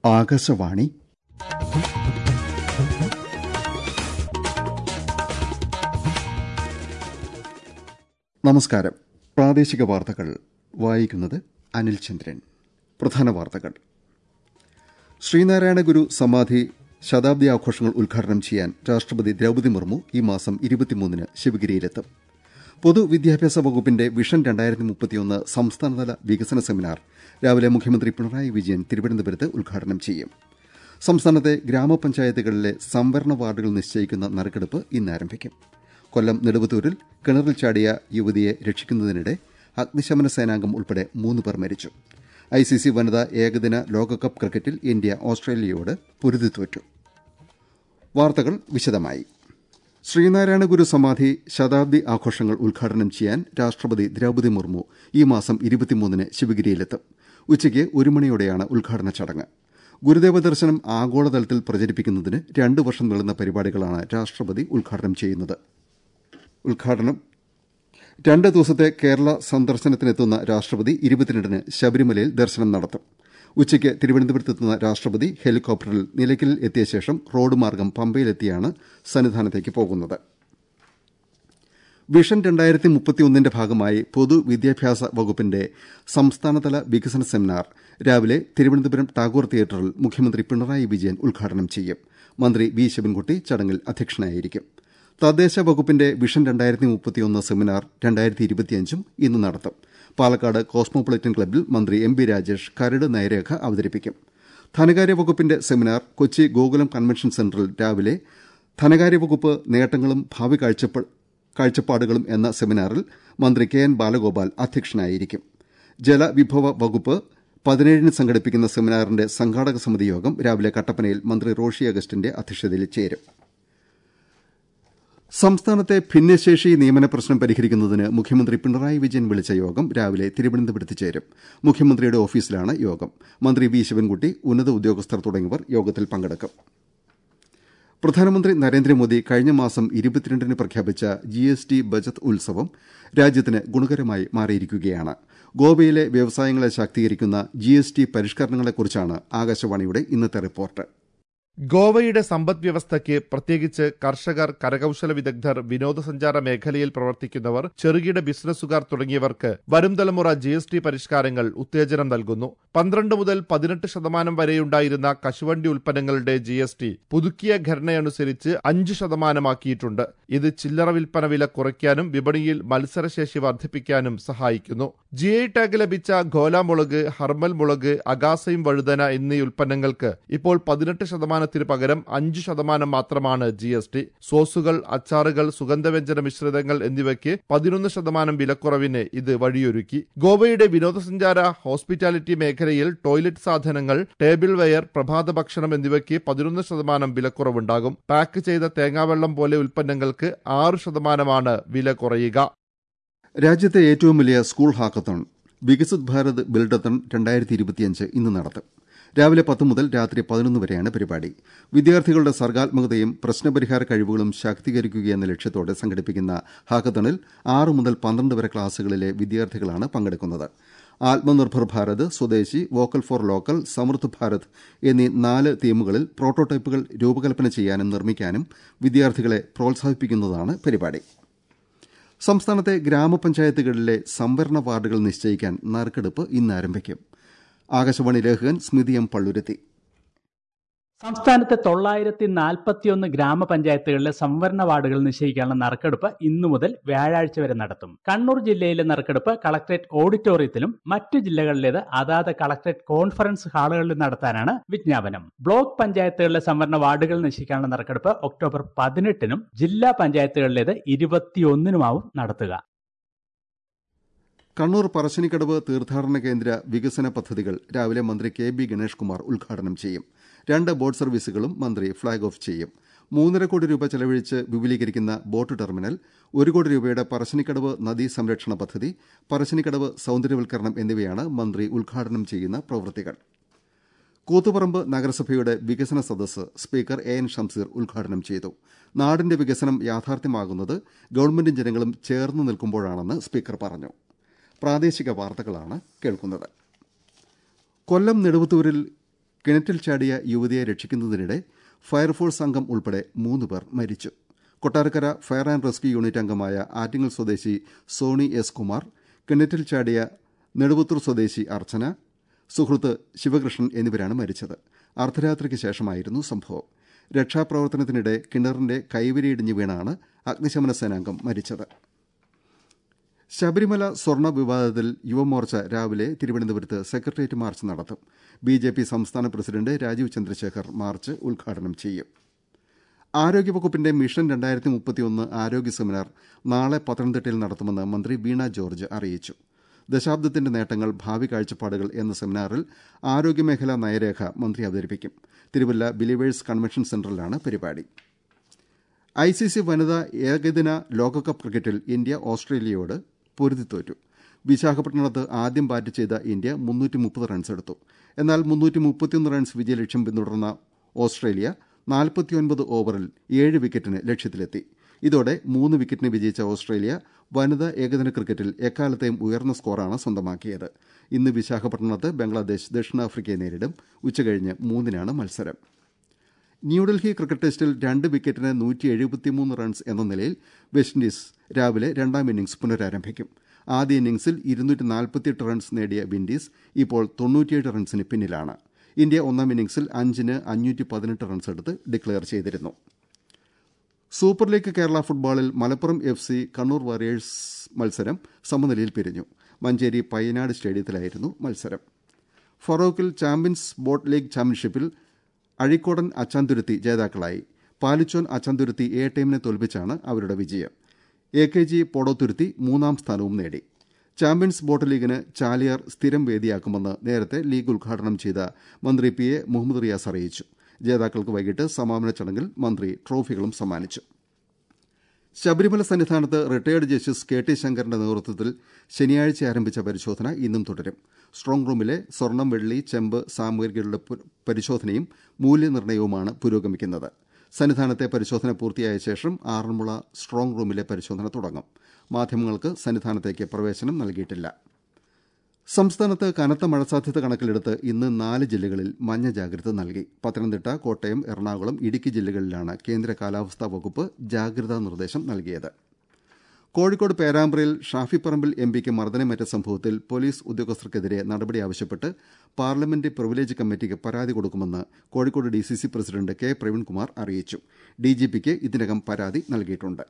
ആകാശവാണി നമസ്കാരം പ്രാദേശിക വാർത്തകൾ വായിക്കുന്നത് അനിൽ ചന്ദ്രൻ പ്രധാന വാർത്തകൾ ശ്രീനാരായണ ഗുരു സമാധി ശതാബ്ദി ആഘോഷങ്ങൾ ഉദ്ഘാടനം ചെയ്യാൻ രാഷ്ട്രപതി ദ്രൌപദി മുർമു ഈ മാസം ഇരുപത്തിമൂന്നിന് ശിവഗിരിയിലെത്തും പൊതുവിദ്യാഭ്യാസ വകുപ്പിന്റെ വിഷൻ രണ്ടായിരത്തി മുപ്പത്തിയൊന്ന് സംസ്ഥാനതല വികസന സെമിനാർ രാവിലെ മുഖ്യമന്ത്രി പിണറായി വിജയൻ തിരുവനന്തപുരത്ത് ഉദ്ഘാടനം ചെയ്യും സംസ്ഥാനത്തെ ഗ്രാമപഞ്ചായത്തുകളിലെ സംവരണ വാർഡുകൾ നിശ്ചയിക്കുന്ന നറുക്കെടുപ്പ് ഇന്ന് ആരംഭിക്കും കൊല്ലം നെടുവത്തൂരിൽ കിണറിൽ ചാടിയ യുവതിയെ രക്ഷിക്കുന്നതിനിടെ അഗ്നിശമന സേനാംഗം ഉൾപ്പെടെ മൂന്ന് പേർ മരിച്ചു ഐസിസി വനിതാ ഏകദിന ലോകകപ്പ് ക്രിക്കറ്റിൽ ഇന്ത്യ ഓസ്ട്രേലിയയോട് പൊരുതിത്തോറ്റു വാർത്തകൾ വിശദമായി ശ്രീനാരായണ ഗുരു സമാധി ശതാബ്ദി ആഘോഷങ്ങൾ ഉദ്ഘാടനം ചെയ്യാൻ രാഷ്ട്രപതി ദ്രൌപദി മുർമു ഈ മാസം ഇരുപത്തിമൂന്നിന് ശിവഗിരിയിലെത്തും ഉച്ചയ്ക്ക് ഒരു മണിയോടെയാണ് ഉദ്ഘാടന ചടങ്ങ് ഗുരുദേവ ദർശനം ആഗോളതലത്തിൽ പ്രചരിപ്പിക്കുന്നതിന് രണ്ടു വർഷം നീളുന്ന പരിപാടികളാണ് രാഷ്ട്രപതി ഉദ്ഘാടനം ചെയ്യുന്നത് ഉദ്ഘാടനം രണ്ട് ദിവസത്തെ കേരള സന്ദർശനത്തിനെത്തുന്ന രാഷ്ട്രപതി ഇരുപത്തിരണ്ടിന് ശബരിമലയിൽ ദർശനം നടത്തും ഉച്ചയ്ക്ക് തിരുവനന്തപുരത്തെത്തുന്ന രാഷ്ട്രപതി ഹെലികോപ്റ്ററിൽ നിലയ്ക്കലിൽ എത്തിയ ശേഷം റോഡ് മാർഗം പമ്പയിലെത്തിയാണ് സന്നിധാനത്തേക്ക് പോകുന്നത് വിഷൻ രണ്ടായിരത്തി മുപ്പത്തിയൊന്നിന്റെ ഭാഗമായി പൊതുവിദ്യാഭ്യാസ വകുപ്പിന്റെ സംസ്ഥാനതല വികസന സെമിനാർ രാവിലെ തിരുവനന്തപുരം ടാഗോർ തിയേറ്ററിൽ മുഖ്യമന്ത്രി പിണറായി വിജയൻ ഉദ്ഘാടനം ചെയ്യും മന്ത്രി വി ശിവൻകുട്ടി ചടങ്ങിൽ അധ്യക്ഷനായിരിക്കും തദ്ദേശ വകുപ്പിന്റെ വിഷൻ രണ്ടായിരത്തി മുപ്പത്തിയൊന്ന് സെമിനാർ രണ്ടായിരത്തി ഇരുപത്തിയഞ്ചും ഇന്ന് നടത്തും പാലക്കാട് കോസ്മോപൊളിറ്റൻ ക്ലബ്ബിൽ മന്ത്രി എം ബി രാജേഷ് കരട് നയരേഖ അവതരിപ്പിക്കും ധനകാര്യ വകുപ്പിന്റെ സെമിനാർ കൊച്ചി ഗോകുലം കൺവെൻഷൻ സെന്ററിൽ രാവിലെ ധനകാര്യ വകുപ്പ് നേട്ടങ്ങളും ഭാവി കാഴ്ചപ്പാടുകളും എന്ന സെമിനാറിൽ മന്ത്രി കെ എൻ ബാലഗോപാൽ അധ്യക്ഷനായിരിക്കും ജലവിഭവ വകുപ്പ് പതിനേഴിന് സംഘടിപ്പിക്കുന്ന സെമിനാറിന്റെ സംഘാടക സമിതി യോഗം രാവിലെ കട്ടപ്പനയിൽ മന്ത്രി റോഷി അഗസ്റ്റിന്റെ അധ്യക്ഷതയിൽ ചേരും സംസ്ഥാനത്തെ ഭിന്നശേഷി നിയമന പ്രശ്നം പരിഹരിക്കുന്നതിന് മുഖ്യമന്ത്രി പിണറായി വിജയൻ വിളിച്ച യോഗം രാവിലെ തിരുവനന്തപുരത്ത് ചേരും മുഖ്യമന്ത്രിയുടെ ഓഫീസിലാണ് യോഗം മന്ത്രി വി ശിവൻകുട്ടി ഉന്നത ഉദ്യോഗസ്ഥർ തുടങ്ങിയവർ യോഗത്തിൽ പങ്കെടുക്കും പ്രധാനമന്ത്രി നരേന്ദ്രമോദി കഴിഞ്ഞ മാസം ഇരുപത്തിരണ്ടിന് പ്രഖ്യാപിച്ച ജി എസ് ടി ബചത് ഉത്സവം രാജ്യത്തിന് ഗുണകരമായി മാറിയിരിക്കുകയാണ് ഗോവയിലെ വ്യവസായങ്ങളെ ശാക്തീകരിക്കുന്ന ജി എസ് ടി പരിഷ്കരണങ്ങളെക്കുറിച്ചാണ് ആകാശവാണിയുടെ ഇന്നത്തെ റിപ്പോർട്ട് ഗോവയുടെ സമ്പദ് വ്യവസ്ഥയ്ക്ക് പ്രത്യേകിച്ച് കർഷകർ കരകൌശല വിദഗ്ധർ വിനോദസഞ്ചാര മേഖലയിൽ പ്രവർത്തിക്കുന്നവർ ചെറുകിട ബിസിനസ്സുകാർ തുടങ്ങിയവർക്ക് വരും തലമുറ ജി എസ് ടി പരിഷ്കാരങ്ങൾ ഉത്തേജനം നൽകുന്നു പന്ത്രണ്ട് മുതൽ പതിനെട്ട് ശതമാനം വരെയുണ്ടായിരുന്ന കശുവണ്ടി ഉൽപ്പന്നങ്ങളുടെ ജി എസ് ടി പുതുക്കിയ ഘടനയനുസരിച്ച് അഞ്ച് ശതമാനമാക്കിയിട്ടുണ്ട് ഇത് ചില്ലറ വിൽപ്പന വില കുറയ്ക്കാനും വിപണിയിൽ മത്സരശേഷി വർദ്ധിപ്പിക്കാനും സഹായിക്കുന്നു ജി ഐ ടാഗ് ലഭിച്ച ഘോലാമുളക് ഹർമൽ മുളക് അഗാസയും വഴുതന എന്നീ ഉൽപ്പന്നങ്ങൾക്ക് ഇപ്പോൾ പതിനെട്ട് ശതമാനത്തിന് പകരം അഞ്ച് ശതമാനം മാത്രമാണ് ജി എസ് ടി സോസുകൾ അച്ചാറുകൾ സുഗന്ധവ്യഞ്ജന മിശ്രിതങ്ങൾ എന്നിവയ്ക്ക് പതിനൊന്ന് ശതമാനം വിലക്കുറവിന് ഇത് വഴിയൊരുക്കി ഗോവയുടെ വിനോദസഞ്ചാര ഹോസ്പിറ്റാലിറ്റി മേഖലയിൽ ടോയ്ലറ്റ് സാധനങ്ങൾ ടേബിൾ വെയർ പ്രഭാത ഭക്ഷണം എന്നിവയ്ക്ക് പതിനൊന്ന് ശതമാനം വിലക്കുറവുണ്ടാകും പാക്ക് ചെയ്ത തേങ്ങാവെള്ളം പോലെ ഉൽപ്പന്നങ്ങൾക്ക് ആറ് ശതമാനമാണ് വില കുറയുക രാജ്യത്തെ ഏറ്റവും വലിയ school hackathon Viksit Bharat buildathon രണ്ടായിരത്തി ഇരുപത്തിയഞ്ച് ഇന്ന് നടത്തും രാവിലെ പത്ത് മുതൽ രാത്രി പതിനൊന്ന് വരെയാണ് പരിപാടി വിദ്യാർത്ഥികളുടെ സർഗാത്മകതയും പ്രശ്നപരിഹാര കഴിവുകളും ശാക്തീകരിക്കുകയെന്ന ലക്ഷ്യത്തോടെ സംഘടിപ്പിക്കുന്ന ഹാക്കത്തണിൽ ആറ് മുതൽ പന്ത്രണ്ട് വരെ ക്ലാസുകളിലെ വിദ്യാർത്ഥികളാണ് പങ്കെടുക്കുന്നത് ആത്മനിർഭർ ഭാരത് സ്വദേശി vocal for local Samriddh Bharat എന്നീ നാല് തീമുകളിൽ പ്രോട്ടോടൈപ്പുകൾ രൂപകൽപ്പന ചെയ്യാനും നിർമ്മിക്കാനും വിദ്യാർത്ഥികളെ പ്രോത്സാഹിപ്പിക്കുന്നതാണ് പരിപാടി സംസ്ഥാനത്തെ ഗ്രാമപഞ്ചായത്തുകളിലെ സംവരണ വാർഡുകൾ നിശ്ചയിക്കാൻ നറുക്കെടുപ്പ് ഇന്ന് ആരംഭിക്കും ആകാശവാണി ലേഖകൻ സ്മിതി എം പള്ളുരുത്തി സംസ്ഥാനത്തെ തൊള്ളായിരത്തി നാൽപ്പത്തിയൊന്ന് ഗ്രാമപഞ്ചായത്തുകളിലെ സംവരണ വാർഡുകൾ നിശ്ചയിക്കാനുള്ള നറുക്കെടുപ്പ് ഇന്നു മുതൽ വ്യാഴാഴ്ച വരെ നടത്തും കണ്ണൂർ ജില്ലയിലെ നറുക്കെടുപ്പ് കളക്ടറേറ്റ് ഓഡിറ്റോറിയത്തിലും മറ്റു ജില്ലകളിലേത് അതാത് കളക്ടറേറ്റ് കോൺഫറൻസ് ഹാളുകളിലും നടത്താനാണ് വിജ്ഞാപനം ബ്ലോക്ക് പഞ്ചായത്തുകളിലെ സംവരണ വാർഡുകൾ നിശ്ചയിക്കാനുള്ള നറുക്കെടുപ്പ് ഒക്ടോബർ പതിനെട്ടിനും ജില്ലാ പഞ്ചായത്തുകളിലേത് ഇരുപത്തിയൊന്നിനുമാവും നടത്തുക കണ്ണൂർ പറശ്ശിനിക്കടവ് തീർത്ഥാടന കേന്ദ്ര വികസന പദ്ധതികൾ രാവിലെ മന്ത്രി കെ ബി ഗണേഷ് കുമാർ ഉദ്ഘാടനം ചെയ്യും രണ്ട് ബോട്ട് സർവീസുകളും മന്ത്രി ഫ്ളാഗ് ഓഫ് ചെയ്യും മൂന്നര കോടി രൂപ ചെലവഴിച്ച് വിപുലീകരിക്കുന്ന ബോട്ട് ടെർമിനൽ ഒരു കോടി രൂപയുടെ പറശ്ശിനിക്കടവ് നദീ സംരക്ഷണ പദ്ധതി പറശ്ശിനിക്കടവ് സൌന്ദര്യവൽക്കരണം എന്നിവയാണ് മന്ത്രി ഉദ്ഘാടനം ചെയ്യുന്ന പ്രവൃത്തികൾ കൂത്തുപറമ്പ് നഗരസഭയുടെ വികസന സദസ്സ് സ്പീക്കർ എ എൻ ഷംസീർ ഉദ്ഘാടനം ചെയ്തു നാടിന്റെ വികസനം യാഥാർത്ഥ്യമാകുന്നത് ഗവൺമെന്റും ജനങ്ങളും ചേർന്ന് നിൽക്കുമ്പോഴാണെന്ന് സ്പീക്കർ പറഞ്ഞു പ്രാദേശിക വാർത്തകളാണ് കേൾക്കുന്നത് കൊല്ലം നെടുവത്തൂരിൽ കിണറ്റിൽ ചാടിയ യുവതിയെ രക്ഷിക്കുന്നതിനിടെ ഫയർഫോഴ്സ് അംഗം ഉൾപ്പെടെ മൂന്ന് പേർ മരിച്ചു Kottarakkara fire and rescue unit അംഗമായ ആറ്റിങ്ങൽ സ്വദേശി സോണി എസ് കുമാർ കിണറ്റിൽ ചാടിയ നെടുവത്തൂർ സ്വദേശി അർച്ചന സുഹൃത്ത് ശിവകൃഷ്ണൻ എന്നിവരാണ് മരിച്ചത് അർദ്ധരാത്രിക്ക് ശേഷമായിരുന്നു സംഭവം രക്ഷാപ്രവർത്തനത്തിനിടെ കിണറിന്റെ കൈവരിയിടിഞ്ഞ് വീണാണ് അഗ്നിശമന സേനാംഗം മരിച്ചത് ശബരിമല സ്വർണ്ണ വിവാദത്തിൽ യുവമോർച്ച രാവിലെ തിരുവനന്തപുരത്ത് സെക്രട്ടേറിയറ്റ് മാർച്ച് നടത്തും ബി ജെ പി സംസ്ഥാന പ്രസിഡന്റ് രാജീവ് ചന്ദ്രശേഖർ മാർച്ച് ഉദ്ഘാടനം ചെയ്യും ആരോഗ്യവകുപ്പിന്റെ മിഷൻ രണ്ടായിരത്തി മുപ്പത്തിയൊന്ന് ആരോഗ്യ സെമിനാർ നാളെ പത്തനംതിട്ടയിൽ നടത്തുമെന്ന് മന്ത്രി വീണ ജോർജ് അറിയിച്ചു ദശാബ്ദത്തിന്റെ നേട്ടങ്ങൾ ഭാവി കാഴ്ചപ്പാടുകൾ എന്ന സെമിനാറിൽ ആരോഗ്യമേഖലാ നയരേഖ മന്ത്രി അവതരിപ്പിക്കും തിരുവല്ല ബിലീവേഴ്സ് കൺവെൻഷൻ സെന്ററിലാണ് പരിപാടി ഐ സി സി വനിതാ ഏകദിന ലോകകപ്പ് ക്രിക്കറ്റിൽ ഇന്ത്യ ഓസ്ട്രേലിയയോട് പൊരുതിത്തോറ്റു വിശാഖപട്ടണത്ത് ആദ്യം ബാറ്റ് ചെയ്ത ഇന്ത്യ മുന്നൂറ്റി മുപ്പത് റൺസ് എടുത്തു എന്നാൽ മുന്നൂറ്റി മുപ്പത്തിയൊന്ന് റൺസ് വിജയലക്ഷ്യം പിന്തുടർന്ന ഓസ്ട്രേലിയ നാൽപ്പത്തിയൊൻപത് ഓവറിൽ ഏഴ് വിക്കറ്റിന് ലക്ഷ്യത്തിലെത്തി ഇതോടെ മൂന്ന് വിക്കറ്റിന് വിജയിച്ച ഓസ്ട്രേലിയ വനിതാ ഏകദിന ക്രിക്കറ്റിൽ എക്കാലത്തെയും ഉയർന്ന സ്കോറാണ് സ്വന്തമാക്കിയത് ഇന്ന് വിശാഖപട്ടണത്ത് ബംഗ്ലാദേശ് ദക്ഷിണാഫ്രിക്കയെ നേരിടും ഉച്ചകഴിഞ്ഞ് മൂന്നിനാണ് മത്സരം ന്യൂഡൽഹി ക്രിക്കറ്റ് ടെസ്റ്റിൽ രണ്ട് വിക്കറ്റിന് നൂറ്റി എഴുപത്തിമൂന്ന് റൺസ് എന്ന നിലയിൽ വെസ്റ്റ് ഇൻഡീസ് രാവിലെ രണ്ടാം ഇന്നിംഗ്സ് പുനരാരംഭിക്കും ആദ്യ ഇന്നിംഗ്സിൽ ഇരുന്നൂറ്റി നാൽപ്പത്തിയെട്ട് റൺസ് നേടിയ വിൻഡീസ് ഇപ്പോൾ തൊണ്ണൂറ്റിയേഴ് റൺസിന് പിന്നിലാണ് ഇന്ത്യ ഒന്നാം ഇന്നിംഗ്സിൽ അഞ്ചിന് അഞ്ഞൂറ്റി പതിനെട്ട് റൺസ് എടുത്ത് ഡിക്ലയർ ചെയ്തിരുന്നു സൂപ്പർ ലീഗ് കേരള ഫുട്ബോളിൽ Malappuram F C Kannur warriors മത്സരം സമനിലയിൽ പിരിഞ്ഞു മഞ്ചേരി പയ്യനാട് സ്റ്റേഡിയത്തിലായിരുന്നു മത്സരം ഫറോക്കിൽ ചാമ്പ്യൻസ് ബോട്ട് ലീഗ് ചാമ്പ്യൻഷിപ്പിൽ അഴീക്കോടൻ അച്ചാന്തുരുത്തി ജേതാക്കളായി പാലിച്ചോൻ അച്ചാന്തുരുത്തി എ ടീമിനെ തോൽപ്പിച്ചാണ് അവരുടെ വിജയം എ കെ ജി പോടോത്തുരുത്തി മൂന്നാം സ്ഥാനവും നേടി ചാമ്പ്യൻസ് ബോട്ട് ലീഗിന് ചാലിയാർ സ്ഥിരം വേദിയാക്കുമെന്ന് നേരത്തെ ലീഗ് ഉദ്ഘാടനം ചെയ്ത മന്ത്രി പി എ മുഹമ്മദ് റിയാസ് അറിയിച്ചു ജേതാക്കൾക്ക് വൈകിട്ട് സമാപന ചടങ്ങിൽ മന്ത്രി ട്രോഫികളും സമ്മാനിച്ചു ശബരിമല സന്നിധാനത്ത് റിട്ടയേർഡ് ജസ്റ്റിസ് കെ ടി ശങ്കറിന്റെ നേതൃത്വത്തിൽ ശനിയാഴ്ച ആരംഭിച്ച പരിശോധന ഇന്നും തുടരും സ്ട്രോങ് റൂമിലെ സ്വർണം വെള്ളി ചെമ്പ് സാമഗ്രികളുടെ പരിശോധനയും മൂല്യനിർണ്ണയവുമാണ് പുരോഗമിക്കുന്നത് സന്നിധാനത്തെ പരിശോധന പൂർത്തിയായ ശേഷം ആറന്മുള സ്ട്രോങ് റൂമിലെ പരിശോധന തുടങ്ങും മാധ്യമങ്ങൾക്ക് സന്നിധാനത്തേക്ക് പ്രവേശനം നൽകിയിട്ടില്ല സംസ്ഥാനത്ത് കനത്ത മഴ സാധ്യത കണക്കിലെടുത്ത് ഇന്ന് നാല് ജില്ലകളിൽ മഞ്ഞ ജാഗ്രത നൽകി പത്തനംതിട്ട കോട്ടയം എറണാകുളം ഇടുക്കി ജില്ലകളിലാണ് കേന്ദ്ര കാലാവസ്ഥാ വകുപ്പ് ജാഗ്രതാ നിർദ്ദേശം നൽകിയത് കോഴിക്കോട് പേരാമ്പ്രയിൽ ഷാഫി പറമ്പിൽ എം പിക്ക് മർദ്ദനമേറ്റ സംഭവത്തിൽ പോലീസ് ഉദ്യോഗസ്ഥർക്കെതിരെ നടപടി ആവശ്യപ്പെട്ട് പാർലമെന്റ് പ്രിവിലേജ് കമ്മിറ്റിക്ക് പരാതി കൊടുക്കുമെന്ന് Kozhikode D C C president K Praveenkumar അറിയിച്ചു ഡിജിപിക്ക് ഇതിനകം പരാതി നൽകിയിട്ടുണ്ട്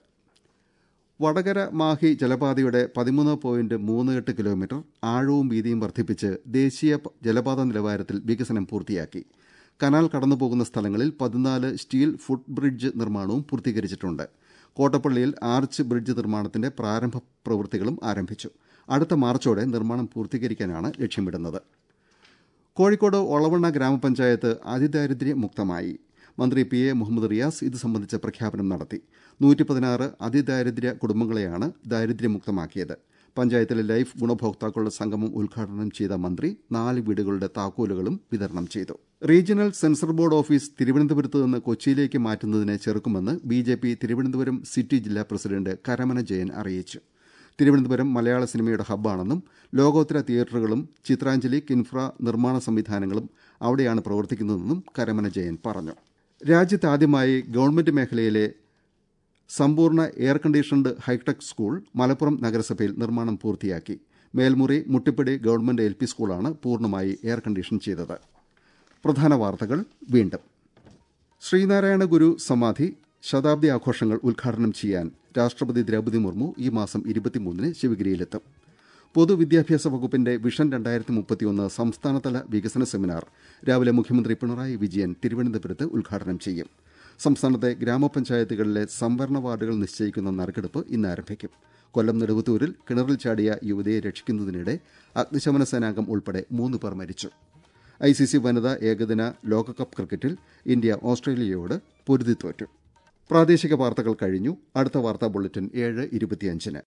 വടകര മാഹി ജലപാതയുടെ പതിമൂന്ന് പോയിന്റ് മൂന്ന് എട്ട് കിലോമീറ്റർ ആഴവും വീതിയും വർദ്ധിപ്പിച്ച് ദേശീയ ജലപാത നിലവാരത്തിൽ വികസനം പൂർത്തിയാക്കി കനാൽ കടന്നുപോകുന്ന സ്ഥലങ്ങളിൽ പതിനാല് സ്റ്റീൽ ഫുട് ബ്രിഡ്ജ് നിർമ്മാണവും പൂർത്തീകരിച്ചിട്ടുണ്ട് കോട്ടപ്പള്ളിയിൽ ആർച്ച് ബ്രിഡ്ജ് നിർമ്മാണത്തിന്റെ പ്രാരംഭ പ്രവൃത്തികളും ആരംഭിച്ചു അടുത്ത മാർച്ചോടെ നിർമ്മാണം പൂർത്തീകരിക്കാനാണ് ലക്ഷ്യമിടുന്നത് കോഴിക്കോട് ഒളവണ്ണ ഗ്രാമപഞ്ചായത്ത് അതിദാരിദ്ര്യ മുക്തമായി മന്ത്രി പി എ മുഹമ്മദ് റിയാസ് ഇത് സംബന്ധിച്ച പ്രഖ്യാപനം നടത്തി നൂറ്റി പതിനാറ് അതിദാരിദ്ര്യ കുടുംബങ്ങളെയാണ് ദാരിദ്ര്യമുക്തമാക്കിയത് പഞ്ചായത്തിലെ ലൈഫ് ഗുണഭോക്താക്കളുടെ സംഗമം ഉദ്ഘാടനം ചെയ്ത മന്ത്രി നാല് വീടുകളുടെ താക്കോലുകളും വിതരണം ചെയ്തു റീജിയണൽ സെൻസർ ബോർഡ് ഓഫീസ് തിരുവനന്തപുരത്ത് നിന്ന് കൊച്ചിയിലേക്ക് മാറ്റുന്നതിനെ ചെറുക്കുമെന്ന് B J P Thiruvananthapuram city ജില്ലാ പ്രസിഡന്റ് കരമന ജയൻ അറിയിച്ചു തിരുവനന്തപുരം മലയാള സിനിമയുടെ ഹബ്ബാണെന്നും ലോകോത്തര തിയേറ്ററുകളും ചിത്രാഞ്ജലി കിൻഫ്ര നിർമ്മാണ സംവിധാനങ്ങളും അവിടെയാണ് പ്രവർത്തിക്കുന്നതെന്നും കരമന ജയൻ പറഞ്ഞു രാജ്യത്താദ്യമായി ഗവൺമെന്റ് മേഖലയിലെ സമ്പൂർണ്ണ air conditioned hi tech school Malappuram നഗരസഭയിൽ നിർമ്മാണം പൂർത്തിയാക്കി Melmuri Muttippadi government L P സ്കൂളാണ് പൂർണ്ണമായി എയർ കണ്ടീഷൻ ചെയ്തത് പ്രധാന വാർത്തകൾ വീണ്ടും ശ്രീനാരായണ ഗുരു സമാധി ശതാബ്ദി ആഘോഷങ്ങൾ ഉദ്ഘാടനം ചെയ്യാൻ രാഷ്ട്രപതി ദ്രൗപദി മുർമു ഈ മാസം ഇരുപത്തിമൂന്നിന് ശിവഗിരിയിലെത്തും പൊതുവിദ്യാഭ്യാസ വകുപ്പിന്റെ വിഷൻ രണ്ടായിരത്തി മുപ്പത്തിയൊന്ന് സംസ്ഥാനതല വികസന സെമിനാർ രാവിലെ മുഖ്യമന്ത്രി പിണറായി വിജയൻ തിരുവനന്തപുരത്ത് ഉദ്ഘാടനം ചെയ്യും സംസ്ഥാനത്തെ ഗ്രാമപഞ്ചായത്തുകളിലെ സംവരണ വാർഡുകൾ നിശ്ചയിക്കുന്ന നറുക്കെടുപ്പ് ഇന്ന് ആരംഭിക്കും കൊല്ലം നെടുവത്തൂരിൽ കിണറിൽ ചാടിയ യുവതിയെ രക്ഷിക്കുന്നതിനിടെ അഗ്നിശമന സേനാംഗം ഉൾപ്പെടെ മൂന്ന് പേർ മരിച്ചു ഐ സി സി വനിതാ ഏകദിന ലോകകപ്പ് ക്രിക്കറ്റിൽ ഇന്ത്യ ഓസ്ട്രേലിയയോട് പൊരുതിത്തോറ്റു പ്രാദേശിക വാർത്തകൾ കഴിഞ്ഞു അടുത്ത വാർത്താ ബുള്ളറ്റിൻ ഏഴ് ഇരുപത്തിയഞ്ചിന്